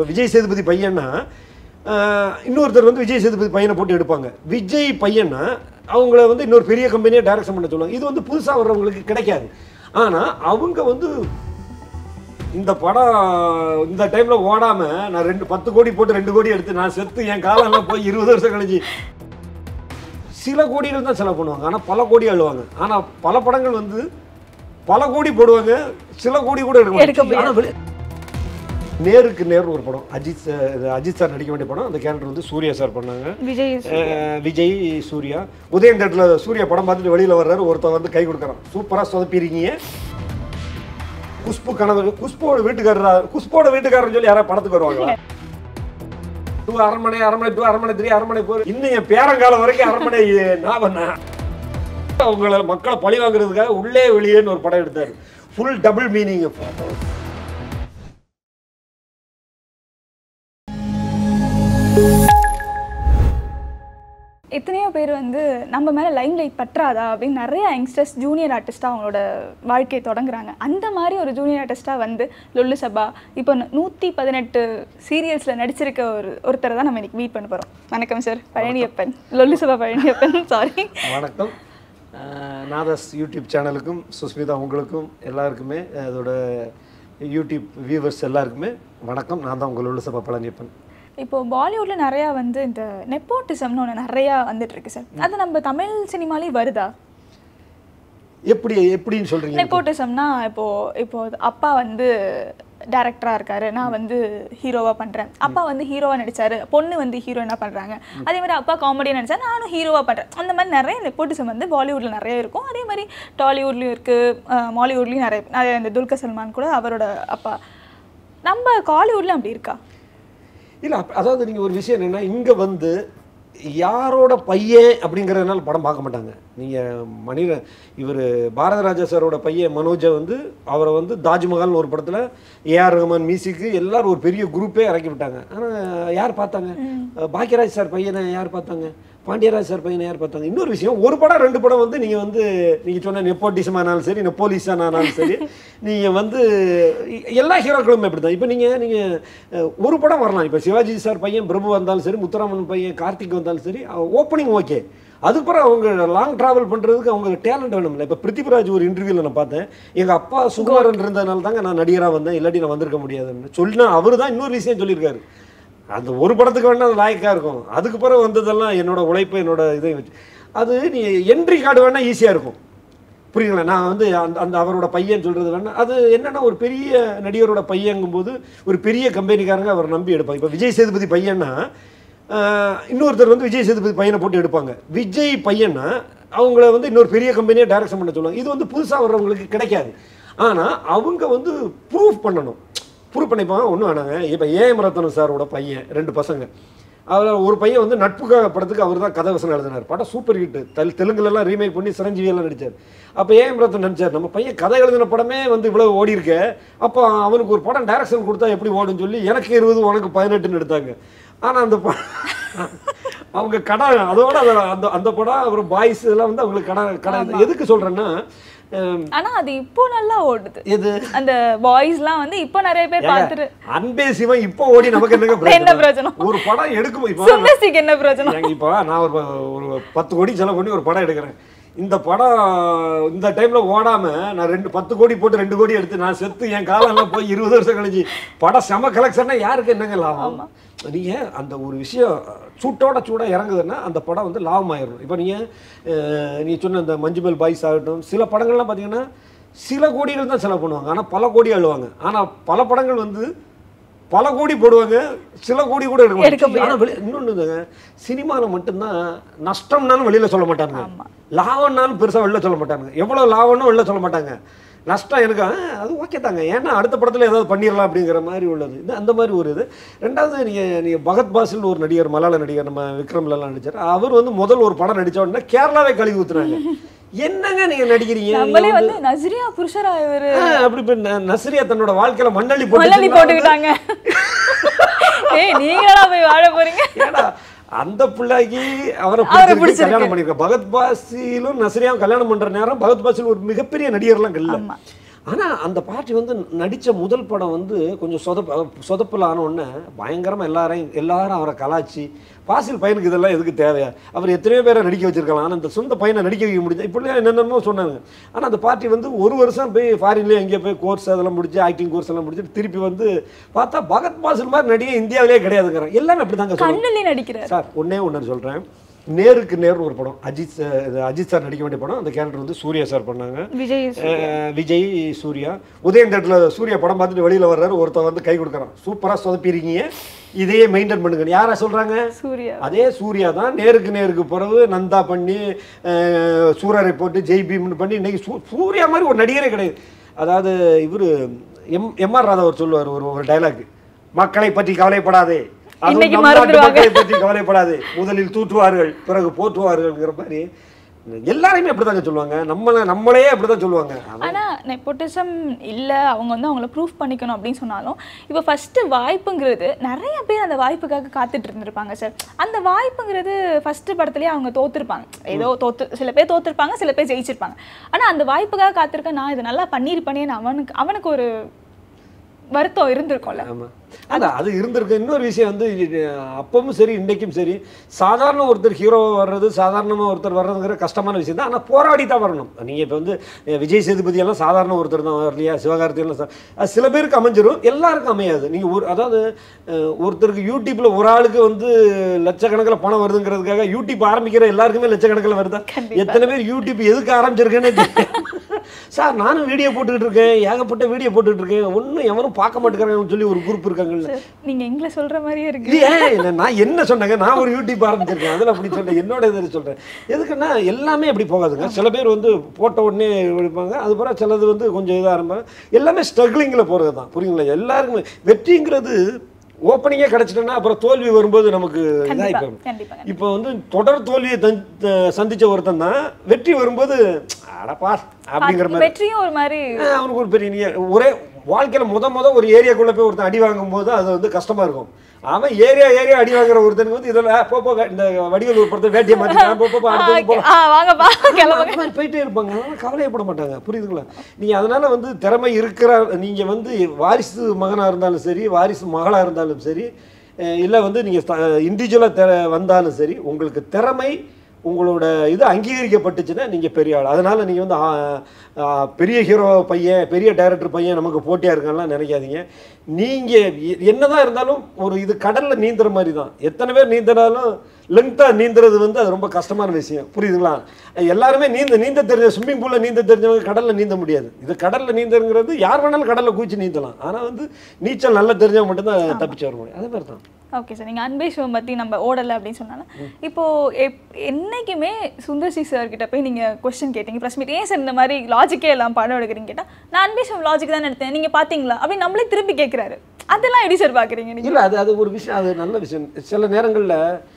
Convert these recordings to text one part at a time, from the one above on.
இப்போ விஜய் சேதுபதி பையன்னா ஆஹ், இன்னொருத்தர் வந்து விஜய் சேதுபதி பையனை போட்டு எடுப்பாங்க விஜய் பையன்னா அவங்கள வந்து இன்னொரு பெரிய கம்பெனியை டைரக்ஷன் பண்ண சொல்லுவாங்க இது வந்து புதுசாக வர்றவங்களுக்கு கிடைக்காது ஆனால் அவங்க வந்து இந்த படம் இந்த டைம்ல ஓடாம நான் ரெண்டு பத்து கோடி போட்டு ரெண்டு கோடி எடுத்து நான் செத்து என் காலம் எல்லாம் போய் இருபது வருஷம் கழிச்சு சில கோடிகள் தான் செலவு பண்ணுவாங்க ஆனா பல கோடி அழுவாங்க ஆனா பல படங்கள் வந்து பல கோடி போடுவாங்க சில கோடி கூட எடுக்க எடுக்க மாட்டாங்க. ஆனா வெளி- நேருக்கு நேர் ஒரு படம் அஜித் சார் இது அஜித் சார் நடிக்க வேண்டிய படம் அந்த கேரக்டர் வந்து சூர்யா சார் பண்ணாங்க விஜய் அஹ் விஜய் சூர்யா உதயம் தேட்டரில் சூர்யா படம் பார்த்துட்டு வெளியில் வர்றாரு ஒருத்தன் வந்து கை கொடுக்குறான் சூப்பராக சொதப்பிருக்கீங்க குஷ்பு கணவர் குஷ்போட வீட்டுக்காரரா குஷ்போட வீட்டுக்காரன்னு சொல்லி யாராவது படத்துக்கு வருவாங்களா டூ அரண்மனை அரண்மனை டூ அரண்மனை த்ரீ அரண்மனை போர் இன்னும் என் பேரங்காலம் வரைக்கும் அரண்மனை நான் பண்ணேன் அவங்கள மக்களை பழி வாங்குறதுக்காக உள்ளே வெளியேன்னு ஒரு படம் எடுத்தார் ஃபுல் டபுள் மீனிங் எத்தனையோ பேர் வந்து நம்ம மேலே லைம் லைட் பற்றாதா அப்படின்னு நிறைய யங்ஸ்டர்ஸ் ஜூனியர் ஆர்டிஸ்ட்டாக அவங்களோட வாழ்க்கையை தொடங்குறாங்க அந்த மாதிரி ஒரு ஜூனியர் ஆர்டிஸ்ட்டாக வந்து லொல்லு சபா இப்போ நூற்றி பதினெட்டு சீரியல்ஸில் நடிச்சிருக்க ஒரு ஒருத்தரை தான் நம்ம இன்னைக்கு மீட் பண்ண போகிறோம் வணக்கம் சார் பழனியப்பன் லொல்லு சபா பழனியப்பன் சாரி வணக்கம் அஹ் நாதஸ் யூடியூப் சேனலுக்கும் சுஸ்மிதா உங்களுக்கும் எல்லாருக்குமே அதோட யூடியூப் வியூவர்ஸ் எல்லாருக்குமே வணக்கம் நான் தான் உங்கள் உள்ள பழனியப்பன் இப்போ பாலிவுட்ல நிறையா வந்து இந்த நெப்போட்டிசம்னு ஒன்று நிறையா வந்துட்டு இருக்கு சார் அது நம்ம தமிழ் சினிமாலேயும் வருதா எப்படி எப்படின்னு சொல்றீங்க நெப்போட்டிசம்னா இப்போ இப்போ அப்பா வந்து டேரக்டரா இருக்காரு நான் வந்து ஹீரோவா பண்றேன் அப்பா வந்து ஹீரோவா நடிச்சாரு பொண்ணு வந்து ஹீரோயினா பண்றாங்க அதே மாதிரி அப்பா காமெடியா நடிச்சா நானும் ஹீரோவா பண்றேன் அந்த மாதிரி நிறைய நெப்போட்டிசம் வந்து பாலிவுட்ல நிறைய இருக்கும் அதே மாதிரி டாலிவுட்லயும் இருக்கு அஹ் மாலிவுட்லயும் நிறைய நிறைய இந்த துல்கர் சல்மான் கூட அவரோட அப்பா நம்ம காலிவுட்ல அப்படி இருக்கா இல்லை அதாவது நீங்கள் ஒரு விஷயம் என்னென்னா இங்கே வந்து யாரோட பையன் அப்படிங்கிறதுனால படம் பார்க்க மாட்டாங்க நீங்கள் மணிர இவர் பாரதராஜா சாரோட பையன் மனோஜை வந்து அவரை வந்து தாஜ்மஹால்னு ஒரு படத்தில் ஏஆர் ரஹ்மான் மியூசிக்கு எல்லாரும் ஒரு பெரிய குரூப்பே இறக்கி விட்டாங்க ஆனால் யார் பார்த்தாங்க பாக்யராஜ் சார் பையனை யார் பார்த்தாங்க பாண்டியராஜ் சார் பையனை யார் பார்த்தாங்க இன்னொரு விஷயம் ஒரு படம் ரெண்டு படம் வந்து நீங்கள் வந்து நீங்கள் சொன்ன நெப்போட்டிசம் ஆனாலும் சரி நெப்போலிசன் ஆனாலும் சரி நீங்கள் வந்து எ- எல்லா ஹீரோக்களுமே இப்படி தான் இப்போ நீங்கள் நீங்கள் ஒரு படம் வரலாம் இப்போ சிவாஜி சார் பையன் பிரபு வந்தாலும் சரி முத்துராமன் பையன் கார்த்திக் வந்தாலும் சரி ஓப்பனிங் ஓகே அதுக்கப்புறம் அவங்க லாங் ட்ராவல் பண்ணுறதுக்கு அவங்க டேலண்ட் வேணும்ல இப்போ பிருத்திவிராஜ் ஒரு இன்டர்வியூவில் நான் பார்த்தேன் எங்கள் அப்பா சுகுமாரன் இருந்ததுனால தாங்க நான் நடிகராக வந்தேன் இல்லாட்டி நான் வந்திருக்க முடியாதுன்னு சொல்லினா அவர் தான் இன்னொரு விஷயம் சொல்லியிருக்காரு அந்த ஒரு படத்துக்கு வேணா அது லாயக்காக இருக்கும் அதுக்கு பிறகு வந்ததெல்லாம் என்னோட உழைப்பு என்னோட இதை வச்சு அது நீ என்ட்ரி கார்டு வேணா ஈஸியாக இருக்கும் புரியுங்களா நான் வந்து அந்த அந்த அவரோட பையன் சொல்கிறது வேணா அது என்னன்னா ஒரு பெரிய நடிகரோட பையங்கும்போது ஒரு பெரிய கம்பெனிக்காரங்க அவர் நம்பி எடுப்பாங்க இப்போ விஜய் சேதுபதி பையன்னா ஆஹ், இன்னொருத்தர் வந்து விஜய் சேதுபதி பையனை போட்டு எடுப்பாங்க விஜய் பையன்னா அவங்கள வந்து இன்னொரு பெரிய கம்பெனியை டைரக்ஷன் பண்ண சொல்லுவாங்க இது வந்து புதுசாக வர்றவங்களுக்கு கிடைக்காது ஆனால் அவங்க வந்து ப்ரூஃப் பண்ணணும் ப்ரூவ் பண்ணிப்பாங்க ஒன்றும் வேணாங்க இப்போ ஏஎம் ரத்தனம் சாரோட பையன் ரெண்டு பசங்க அதில் ஒரு பையன் வந்து நட்புக்காக படத்துக்கு அவர் தான் கதை வசனம் எழுதினார் படம் சூப்பர் ஹிட் தெல் தெலுங்குலலாம் ரீமேக் பண்ணி சிரஞ்சீவி எல்லாம் நடிச்சார் அப்போ ஏஎம் ரத்தன் நினச்சார் நம்ம பையன் கதை எழுதின படமே வந்து இவ்வளோ ஓடி இருக்க அப்போ அவனுக்கு ஒரு படம் டைரக்ஷன் கொடுத்தா எப்படி ஓடுன்னு சொல்லி எனக்கு இருபது உனக்கு பதினெட்டுன்னு எடுத்தாங்க ஆனால் அந்த ப- அவங்க கடை அதோட அந்த- அந்த அந்த படம் அப்புறம் பாய்ஸ் இதெல்லாம் வந்து அவங்களுக்கு கடை கடை எதுக்கு சொல்கிறேன்னா ஆனா அது இப்போ நல்லா ஓடுது எது அந்த பாய்ஸ்லாம் வந்து இப்போ நிறைய பேர் பார்த்துட்டு அன்பே சிவன் இப்போ ஓடி நமக்கு என்னங்க என்ன பிரயோஜனம்? பிரயோஜனம்? ஒரு படம் எடுக்கும் இப்போ சுந்தர்சிக்கு என்ன பிரயோஜனம் ஏங்க இப்போ நான் ஒரு ஒரு பத்து கோடி செலவு பண்ணி ஒரு படம் எடுக்கிறேன் இந்த படம் இந்த டைம்ல ஓடாம நான் ரெண்டு பத்து கோடி போட்டு ரெண்டு கோடி எடுத்து நான் செத்து என் காலம் எல்லாம் போய் இருபது வருஷம் கழிச்சு படம் செம கலெக்ஷன்னா யாருக்கு என்னங்க லாபம் நீங்க அந்த ஒரு விஷயம் சூட்டோட சூட இறங்குதுன்னா அந்த படம் வந்து லாபம் ஆயிரும் இப்போ நீங்க அஹ், நீ சொன்ன இந்த மஞ்சுமல் பாய்ஸ் ஆகட்டும் சில படங்கள்லாம் பார்த்தீங்கன்னா சில கோடிகள் தான் செலவு பண்ணுவாங்க ஆனால் பல கோடி அழுவாங்க ஆனால் பல படங்கள் வந்து பல கோடி போடுவாங்க சில கோடி கூட எடுக்க எடுக்க மாட்டாங்க ஆனால் வெளி இன்னொன்று சினிமாவில் மட்டும்தான் நஷ்டம்னாலும் வெளியில் சொல்ல மாட்டாங்க ஆமா. லாபம்னாலும் பெருசாக வெளில சொல்ல மாட்டாங்க எவ்வளோ லாபம்னு வெளில சொல்ல மாட்டாங்க நஷ்டம் எனக்கு ஆ, அது ஓகே தாங்க ஏன்னா அடுத்த படத்தில் ஏதாவது பண்ணிடலாம் அப்படிங்கிற மாதிரி உள்ளது இது அந்த மாதிரி ஒரு இது ரெண்டாவது நீங்கள் நீங்கள் பகத் பாசில்னு ஒரு நடிகர் மலையாள நடிகர் நம்ம விக்ரம்லலாம் நடிச்சார் அவர் வந்து முதல் ஒரு படம் நடிச்ச உடனே கேரளாவே கழுவி ஊத்துறாங்க என்னங்க நீங்கள் நடிக்கிறீங்க நம்மளே நீங்க வந்து நஸ்ரியா புருஷரா இவரு ஆ, அப்படி இப்போ ந- நஸ்ரியா தன்னோட வாழ்க்கையில மண்ணள்ளி மல்லலி போட்டு போட்டுக்கிட்டாங்க ஏய் நீங்களா போய் வாழ போறீங்க ஏடா அந்த பிள்ளைக்கு அவரை அவரை பிடிச்சிருக்கு பிடிச்சிருக்கு. கல்யாணம் பண்ணிருக்க பகத் பாசிலும் நஸ்ரியாவும் கல்யாணம் பண்ற நேரம் பகத் பாசில் ஒரு மிகப்பெரிய நடிகர்லாம் இல்ல ஆமா. ஆனால் அந்த பார்ட்டி வந்து நடித்த முதல் படம் வந்து கொஞ்சம் சொதப்ப சொதப்பில் ஆனோடனே பயங்கரமாக எல்லாரையும் எல்லாரும் அவரை கலாச்சி பாசில் பையனுக்கு இதெல்லாம் எதுக்கு தேவையா அவர் எத்தனையோ பேரை நடிக்க வச்சிருக்கலாம் ஆனால் இந்த சொந்த பையனை நடிக்க வைக்க முடிஞ்சு இப்படிலாம் என்னென்னமோ சொன்னாங்க ஆனால் அந்த பார்ட்டி வந்து ஒரு வருஷம் போய் ஃபாரின்லேயே எங்கேயோ போய் கோர்ஸ் அதெல்லாம் முடிச்சு ஆக்டிங் கோர்ஸ் எல்லாம் முடிச்சுட்டு திருப்பி வந்து பார்த்தா பகத் பாசில் மாதிரி நடிகை இந்தியாவிலே கிடையாதுங்கிறாங்க எல்லாமே அப்படி தாங்க சொல்லுவாங்க கண்ணுலயே நடிக்கிறார் சார் ஒண்ணே ஒன்று சொல்கிறேன் நேருக்கு நேர்னு ஒரு படம் அஜித் சார் இது அஜித் சார் நடிக்க வேண்டிய படம் அந்த கேரக்டர் வந்து சூர்யா சார் பண்ணாங்க விஜய் அஹ் விஜய் சூர்யா உதயம் தேட்டரில் சூர்யா படம் பார்த்துட்டு வெளியில் வர்றாரு ஒருத்தன் வந்து கை கொடுக்குறான் சூப்பராக சொதப்பிருக்கீங்க இதையே மெயின்டைன் பண்ணுங்க யாரா சொல்கிறாங்க சூர்யா அதே சூர்யா தான் நேருக்கு நேருக்கு பிறகு நந்தா பண்ணி அஹ், சூரரை போட்டு ஜெய் பீம்னு பண்ணி இன்னைக்கு சூ- சூர்யா மாதிரி ஒரு நடிகரே கிடையாது அதாவது இவர் எம் எம்ஆர் ராதா அவர் சொல்லுவார் ஒரு ஒரு டைலாக் மக்களை பற்றி கவலைப்படாதே அதுவும் இன்னைக்கு நம் நாட்டு மறந்துடுவாங்க. மக்களை பற்றி கவலைப்படாதே முதலில் தூற்றுவார்கள் பிறகு போற்றுவார்கள்ங்கிற மாதிரி எல்லாரையுமே அப்படிதாங்க சொல்லுவாங்க நம்மளை நம்மளே அப்படிதான் சொல்லுவாங்க ஆனா நெப்போட்டிசம் இல்ல அவங்க வந்து அவங்கள ப்ரூஃப் பண்ணிக்கணும் அப்படின்னு சொன்னாலும் இப்போ ஃபர்ஸ்ட் வாய்ப்புங்கிறது நிறைய பேர் அந்த வாய்ப்புக்காக காத்துட்டு இருந்திருப்பாங்க சார் அந்த வாய்ப்புங்கிறது ஃபர்ஸ்ட் படத்துலயே அவங்க தோத்துருப்பாங்க ஏதோ தோத்து சில பேர் தோத்துருப்பாங்க சில பேர் ஜெயிச்சிருப்பாங்க ஆனா அந்த வாய்ப்புக்காக காத்திருக்க நான் இதை நல்லா பண்ணியிருப்பேனேன்னு அவனுக்கு அவனுக்கு ஒரு வருத்தம் இருந்திருக்கும்ல ஆமா அதான் அது இருந்திருக்கு இன்னொரு விஷயம் வந்து இது, அப்பவும் சரி இன்றைக்கும் சரி சாதாரண ஒருத்தர் ஹீரோவாக வர்றது சாதாரணமாக ஒருத்தர் வர்றதுங்கிற கஷ்டமான விஷயம் தான் ஆனால் போராடி தான் வரணும் நீங்கள் இப்போ வந்து அஹ், விஜய் சேதுபதி எல்லாம் சாதாரண ஒருத்தர் தான் வரலையா சிவகார்த்தி எல்லாம் சா- அது சில பேருக்கு அமைஞ்சிரும் எல்லாருக்கும் அமையாது நீங்கள் ஒரு அதாவது அஹ், ஒருத்தருக்கு யூடியூப்பில் ஒரு ஆளுக்கு வந்து லட்சக்கணக்கில் பணம் வருதுங்கிறதுக்காக யூடியூப் ஆரம்பிக்கிற எல்லாருக்குமே லட்சக்கணக்கில் வருதா கண்டிப்பா. எத்தனை பேர் யூடியூப் எதுக்கு ஆரம்பிச்சிருக்கேன்னு தெரியல. சார் நானும் வீடியோ போட்டுக்கிட்டு இருக்கேன் ஏகப்பட்ட வீடியோ போட்டுக்கிட்டு இருக்கேன் ஒன்றும் எவனும் பார்க்க மாட்டேங்கிறாங்கன்னு சொல்லி ஒரு குரூப் இருக்காங்கல்ல சார் நீங்க எங்களை சொல்ற மாதிரியே இருக்கு இது ஏன் என்ன- நான் என்ன சொன்னேங்க நான் ஒரு யூடியூப் ஆரம்பிச்சிருக்கேன் அதில் அப்படி சொல்றேன் என்னோட இதில் சொல்கிறேன் எதுக்குன்னா எல்லாமே அப்படி போகாதுங்க சில பேர் வந்து போட்ட உடனே எடுப்பாங்க அது பிறகு சிலது வந்து கொஞ்சம் இதாக இருப்பாங்க எல்லாமே ஸ்ட்ரகிளிங்கில் போகிறது தான் புரியுங்களா எல்லாருக்குமே வெற்றிங்கிறது ஓப்பனிங்கே கிடச்சிட்டோன்னா அப்புறம் தோல்வி வரும்போது நமக்கு இதாகி கண்டிப்பா போயிடும் கண்டிப்பா இப்போ வந்து தொடர் தோல்வியை தந்- த- சந்திச்ச ஒருத்தன் தான் வெற்றி வரும்போது அடப்பா அப்படிங்கிற மாதிரி வெற்றியும் ஒரு மாதிரி ஆஹ் அவனுக்கு ஒரு பெரிய நீ- ஒரே வாழ்க்கையில முத முத ஒரு ஏரியாக்குள்ள போய் ஒருத்தன் அடி வாங்கும் போது அது வந்து கஷ்டமா இருக்கும் அவன் ஏரியா ஏரியா அடி வாங்குற ஒருத்தனுக்கு வந்து இதெல்லாம் "ஆ, போ போ இந்த வடிவல் ஒரு படத்தை வேட்டியை மாத்திட்டான் போ போ, போ அடுத்தது போலாம் ஆ வாங்கப்பா கிளம்புங்க அந்த மாதிரி போயிட்டே இருப்பாங்க அதனால கவலையப்பட மாட்டாங்க புரியுதுங்களா நீங்க அதனால வந்து திறமை இருக்கிற நீங்க வந்து வாரிசு மகனா இருந்தாலும் சரி வாரிசு மகளா இருந்தாலும் சரி அஹ் இல்ல வந்து நீங்க இண்டிவிஜுவலா தெ வந்தாலும் சரி உங்களுக்கு திறமை உங்களோட இது அங்கீகரிக்கப்பட்டுச்சுன்னா நீங்க பெரிய ஆள் அதனால நீங்க வந்து ஆ, ஆ, பெரிய ஹீரோ பையன் பெரிய டைரக்டர் பையன் நமக்கு போட்டியா இருக்கான்லாம் நினைக்காதீங்க நீங்க எ- என்னதான் இருந்தாலும் ஒரு இது கடல்ல நீந்துற மாதிரி தான் எத்தனை பேர் நீந்தினாலும் லென்த்தா நீந்துறது வந்து அது ரொம்ப கஷ்டமான விஷயம் புரியுதுங்களா எல்லாருமே நீந்த நீந்த தெரிஞ்ச ஸ்விம்மிங் பூல்ல நீந்த தெரிஞ்சவங்க கடல்ல நீந்த முடியாது இது கடல்ல நீந்தங்கிறது யார் வேணாலும் கடல்ல குதிச்சு நீந்தலாம் ஆனா வந்து நீச்சல் நல்லா தெரிஞ்சவங்க மட்டும்தான் தப்பிச்சு வர முடியும் அதே மாதிரி தான் ஓகே சார் நீங்கள் அன்பே சிவம் பற்றி நம்ம ஓடலை அப்படின்னு சொன்னாலும் இப்போ எப் என்னைக்குமே சுந்தர்சி சார் கிட்ட போய் நீங்கள் கொஸ்டின் கேட்டீங்க ப்ரெஸ் மீட் ஏன் சார் இந்த மாதிரி லாஜிக்கே எல்லாம் படம் எடுக்கிறீங்க கேட்டால் நான் அன்பே சிவம் லாஜிக் தான் எடுத்தேன் நீங்கள் பார்த்தீங்களா அப்படின்னு நம்மளே திருப்பி கேட்குறாரு அதெல்லாம் எப்படி சார் பார்க்குறீங்க நீங்கள் இல்ல அது அது ஒரு விஷயம் அது நல்ல விஷயம் சில நேரங்கள்ல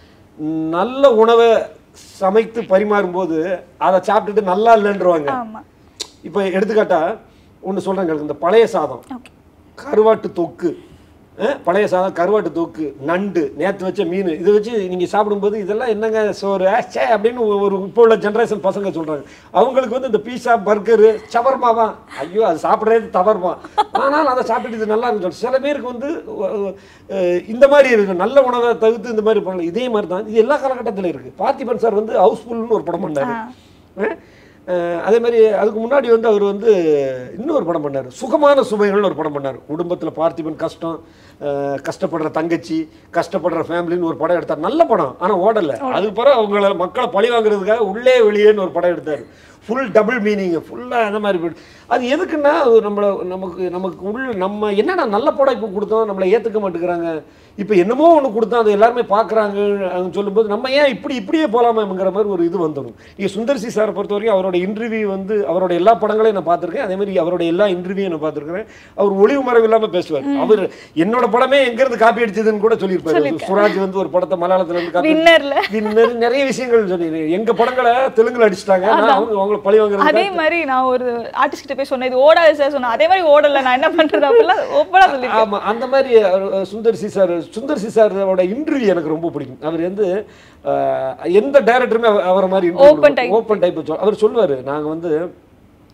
நல்ல உணவை சமைத்து பரிமாறும்போது அதை சாப்பிட்டுட்டு நல்லா இல்லைன்றவாங்க ஆமாம் இப்போ எடுத்துக்காட்டா ஒன்று சொல்கிறேங்க இந்த பழைய சாதம் ஓகே கருவாட்டு தொக்கு அஹ், பழைய சாதம் கருவாட்டு தொக்கு நண்டு நேற்று வச்ச மீன் இதை வச்சு நீங்கள் சாப்பிடும்போது இதெல்லாம் என்னங்க சோறு ஆ, ச்சே அப்படின்னு ஒரு- ஒரு இப்போ உள்ள ஜென்ரேஷன் பசங்க சொல்கிறாங்க அவங்களுக்கு வந்து இந்த பீஸா பர்கரு சவர்மாவா ஐயோ அது சாப்பிட்றது தவறுமா ஆனால் அதை சாப்பிட்டுட்டு இது நல்லா இருக்குன்னு சொல்லி சில பேருக்கு வந்து அஹ், இந்த மாதிரி இருக்கு நல்ல உணவை தவிர்த்து இந்த மாதிரி பண்ணலாம் இதே மாதிரி தான் இது எல்லா காலகட்டத்திலும் இருக்குது பார்த்திபன் சார் வந்து ஹவுஸ்ஃபுல்னு ஒரு படம் பண்ணாரு அஹ், அஹ் அதே மாதிரி அதுக்கு முன்னாடி வந்து அவர் வந்து இன்னொரு படம் பண்ணார் சுகமான சுமைகள்னு ஒரு படம் பண்ணார் குடும்பத்தில் பார்த்திபன் கஷ்டம் அஹ் கஷ்டப்படுற தங்கச்சி கஷ்டப்படுற ஃபேமிலின்னு ஒரு படம் எடுத்தார் நல்ல படம் ஆனால் ஓடலை அதுக்கு பிறகு அவங்கள மக்களை பழி வாங்குறதுக்காக உள்ளே வெளியேன்னு ஒரு படம் எடுத்தார் ஃபுல் டபுள் மீனிங் ஃபுல்லாக அந்த மாதிரி போயிட்டு அது எதுக்குன்னா அது நம்மளை நமக்கு நமக்கு உள்ள நம்ம என்னடா நல்ல படம் இப்போ கொடுத்தோம் நம்மளை ஏற்றுக்க மாட்டேங்கிறாங்க இப்போ என்னமோ ஒன்று கொடுத்தோம் அதை எல்லாருமே பார்க்குறாங்க சொல்லும்போது நம்ம ஏன் இப்படி இப்படியே போகலாமாங்கிற மாதிரி ஒரு இது வந்துடும் இங்கே சுந்தர்சி சாரை பொறுத்த வரைக்கும் அவரோட இன்டர்வியூ வந்து அவரோட எல்லா படங்களையும் நான் பார்த்துருக்கேன் அதே மாதிரி அவரோட எல்லா இன்டர்வியூ நான் பார்த்துருக்கிறேன் அவர் ஒளிவு மறைவு இல்லாமல் பேசுவார் அவர் என்னோட படமே எங்கேருந்து காப்பி அடிச்சதுன்னு கூட சொல்லியிருப்பாரு சுராஜ் வந்து ஒரு படத்தை மலையாளத்துல இருந்து காப்பி வின்னர்ல வின்னர் நிறைய விஷயங்கள் சொல்லி எங்க படங்களை தெலுங்குல அடிச்சிட்டாங்க நான் அவங்க அவங்கள பழி வாங்குறது அதே மாதிரி நான் ஒரு ஆர்டிஸ்ட் கிட்ட போய் சொன்னேன் இது ஓடாது சார் சொன்னேன் அதே மாதிரி ஓடல நான் என்ன பண்றது அப்படிலாம் ஓப்பனா சொல்லி ஆமா அந்த மாதிரி அவர் Sundar C sir Sundar C சாரோட இன்டர்வியூ எனக்கு ரொம்ப பிடிக்கும் அவர் வந்து அஹ், எந்த டைரக்டருமே அவரை மாதிரி Open type. ஓப்பன் டைப் அவர் சொல்லுவாரு நாங்க வந்து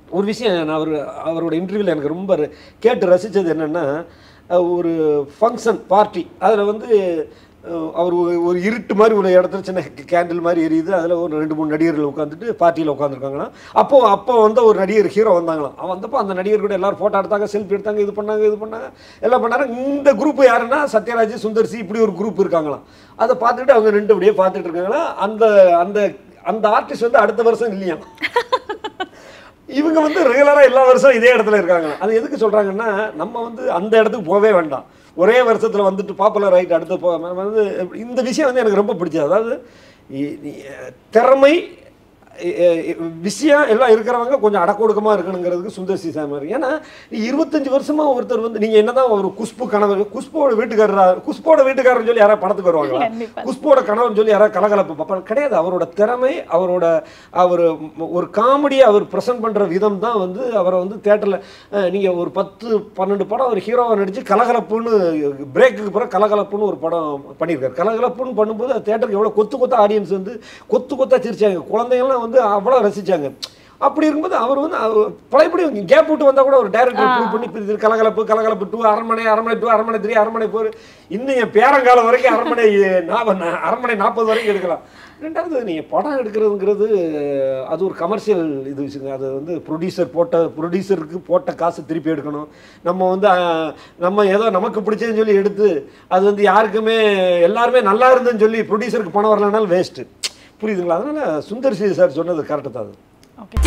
ஒரு விஷயம் நான் அவர் அவரோட இன்டர்வியூவில் எனக்கு ரொம்ப ர- கேட்டு ரசித்தது என்னென்னா ஒரு ஃபங்க்ஷன் பார்ட்டி அதில் வந்து அஹ், அவர் ஒரு ஒரு இருட்டு மாதிரி ஒரு இடத்துல சின்ன கேண்டில் மாதிரி எரியுது அதில் ஒரு ரெண்டு மூணு நடிகர்கள் உட்காந்துட்டு பார்ட்டியில் உட்காந்துருக்காங்களாம் அப்போ அப்போ வந்து ஒரு நடிகர் ஹீரோ வந்தாங்களாம் அவன் வந்தப்போ அந்த நடிகர் கூட எல்லாரும் ஃபோட்டோ எடுத்தாங்க செல்ஃபி எடுத்தாங்க இது பண்ணாங்க இது பண்ணாங்க எல்லாம் பண்ணாங்க இந்த குரூப் யாருன்னா சத்யராஜ் சுந்தர்சி இப்படி ஒரு குரூப் இருக்காங்களாம் அதை பார்த்துட்டு அவங்க ரெண்டு அப்படியே பார்த்துட்டு இருக்காங்களாம் அந்த அந்த அந்த ஆர்டிஸ்ட் வந்து அடுத்த வருஷம் இல்லையாம் இவங்க வந்து ரெகுலராக எல்லா வருஷம் இதே இடத்துல இருக்காங்க அது எதுக்கு சொல்கிறாங்கன்னா நம்ம வந்து அந்த இடத்துக்கு போகவே வேண்டாம் ஒரே வருஷத்தில் வந்துட்டு பாப்புலர் ஆகிட்டு அடுத்து போ வந்து இந்த விஷயம் வந்து எனக்கு ரொம்ப பிடிச்சது அதாவது இ- இ- திறமை இ- இ- விஷயம் எல்லாம் இருக்கிறவங்க கொஞ்சம் அடக்கொடுக்கமாக இருக்கணுங்கிறதுக்கு சுந்தர் சி சாமி ஏன்னா இருபத்தஞ்சு வருஷமா ஒருத்தர் வந்து நீங்கள் என்னதான் ஒரு குஷ்பு கணவர் குஷ்போட வீட்டுக்காரரா குஷ்போட வீட்டுக்காரர்னு சொல்லி யாராவது படத்துக்கு வருவாங்களா கண்டிப்பா. குஷ்போட கணவன் சொல்லி யாராவது கலகலப்பு பார்ப்பாங்க கிடையாது அவரோட திறமை அவரோட அவர் ஒரு காமெடியை அவர் ப்ரெசென்ட் பண்ணுற விதம் தான் வந்து அவரை வந்து தேட்டரில் நீங்கள் ஒரு பத்து பன்னெண்டு படம் ஒரு ஹீரோவை நடித்து கலகலப்புன்னு பிரேக்குக்கு பிறகு கலகலப்புன்னு ஒரு படம் பண்ணியிருக்காரு கலகலப்புன்னு பண்ணும்போது அது தேட்டருக்கு எவ்வளோ கொத்து கொத்த ஆடியன்ஸ் வந்து கொத்து கொத்தா சிரிச்சாங்க குழந்தைங்கள்லாம் வந்து அவ்வளோ ரசிச்சாங்க அப்படி இருக்கும்போது அவர் வந்து அவர் பழையபடி கேப் விட்டு வந்தால் கூட ஒரு டேரக்டர் ப்ரூவ் பண்ணி இப்ப இது கலகலப்பு கலகலப்பு டூ அரண்மனை அரண்மனை டூ அரண்மனை த்ரீ அரண்மனை ஃபோர் இன்னும் என் பேரங்காலம் வரைக்கும் அரண்மனை நாற்பது அரண்மனை நாற்பது வரைக்கும் எடுக்கலாம் ரெண்டாவது நீங்கள் படம் எடுக்கிறதுங்கிறது அது ஒரு கமர்ஷியல் இது விஷயங்க அது வந்து ப்ரொடியூசர் போட்ட ப்ரொடியூசருக்கு போட்ட காசு திருப்பி எடுக்கணும் நம்ம வந்து அஹ், நம்ம ஏதோ நமக்கு பிடிச்சதுன்னு சொல்லி எடுத்து அது வந்து யாருக்குமே எல்லாருமே நல்லா இருந்துன்னு சொல்லி ப்ரொடியூசருக்கு பணம் வரலனாலும் வேஸ்ட்டு புரியுதுங்களா அதனால் சுந்தர் சி சார் சொன்னது கரெக்டு தான் அது okay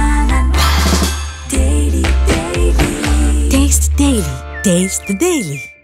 Taste Daily. Taste the Daily.